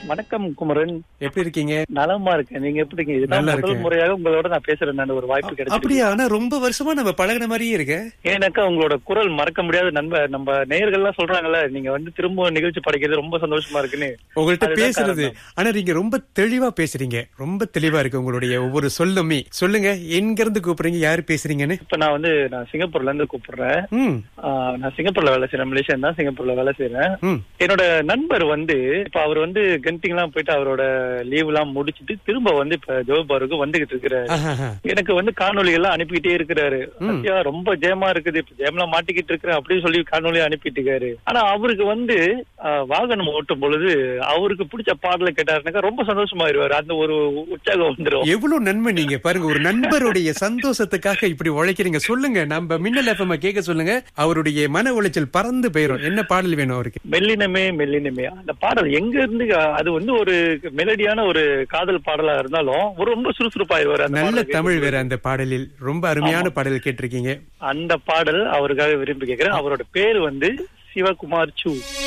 வணக்கம் குமரன் எப்படி இருக்கீங்க நலமா இருக்கேன் நீங்க எப்படி இருக்கீங்க இதுதான் நல்லா முதல் இருக்கேன். முறையாக உங்களோட நான் பேசுறேன் நான் ஒரு வாய்ப்பு கிடைச்சு அப்படியா ஆனா ரொம்ப வருஷமா நம்ம பழகுன மாதிரியே இருக்க ஏன்னாக்கா உங்களோட குரல் மறக்க முடியாத நண்பர் நம்ம நேயர்கள் எல்லாம் சொல்றாங்கல்ல நீங்க வந்து திரும்ப நிகழ்ச்சி படைக்கிறது ரொம்ப சந்தோஷமா இருக்குன்னு உங்கள்ட்ட அதுதான் பேசுறது ஆனா நீங்க ரொம்ப தெளிவா பேசுறீங்க ரொம்ப தெளிவா இருக்கு உங்களுடைய ஒவ்வொரு சொல்லுமே சொல்லுங்க எங்க இருந்து கூப்பிடுறீங்க யாரு பேசுறீங்கன்னு இப்ப நான் வந்து நான் சிங்கப்பூர்ல இருந்து கூப்பிடுறேன் ம் ஆஹ் நான் சிங்கப்பூர்ல வேலை செய்யறேன் மலேசியா தான் சிங்கப்பூர்ல வேலை செய்யறேன் ம் என்னோட நண்பர் வந்து இப்ப அவர் வந்து கென்டிங் எல்லாம் போயிட்டு அவரோட லீவ் எல்லாம் முடிச்சிட்டு திரும்ப வந்து இப்ப ஜோபாருக்கு வந்துகிட்டு இருக்கிறாரு ஆஹாஹா. எனக்கு வந்து காணொளி எல்லாம் அனுப்பிக்கிட்டே இருக்கிறாரு சத்யா ரொம்ப ஜெயமா இருக்குது இப்ப ஜெயம்லாம் மாட்டிக்கிட்டு இருக்கிறேன் அப்படின்னு சொல்லி காணொளி அனுப்பிட்டு இருக்காரு ஆனா அவருக்கு வந்து ஆஹ், வாகனம் ஓட்டும் பொழுது அவருக்கு பிடிச்ச பாடலை கேட்டாருனாக்கா ரொம்ப சந்தோஷமாயிருவாரு அந்த ஒரு உற்சாகம் வந்துரும் எவ்வளவு நன்மை நீங்க பாருங்க ஒரு நண்பருடைய சந்தோஷத்துக்காக இப்படி உழைக்கிறீங்க சொல்லுங்க நம்ம மின்னல் எஃப்எம் கேட்க சொல்லுங்க அவருடைய மன உளைச்சல் பறந்து போயிரும் என்ன பாடல் வேணும் அவருக்கு மெல்லினமே மெல்லினமே அந்த பாடல் எங்க இருந்து அது வந்து ஒரு மெலடியான ஒரு காதல் பாடலா இருந்தாலும் ஒரு ரொம்ப சுறுசுறுப்பாயிருவாரு அந்த நல்ல பாடலுக்கு. தமிழ் வேற அந்த பாடலில் ரொம்ப அருமையான பாடல் கேட்டிருக்கீங்க அந்த பாடல் அவருக்காக விரும்பி கேட்கிறேன் அவரோட பேர் வந்து சிவகுமார் சூ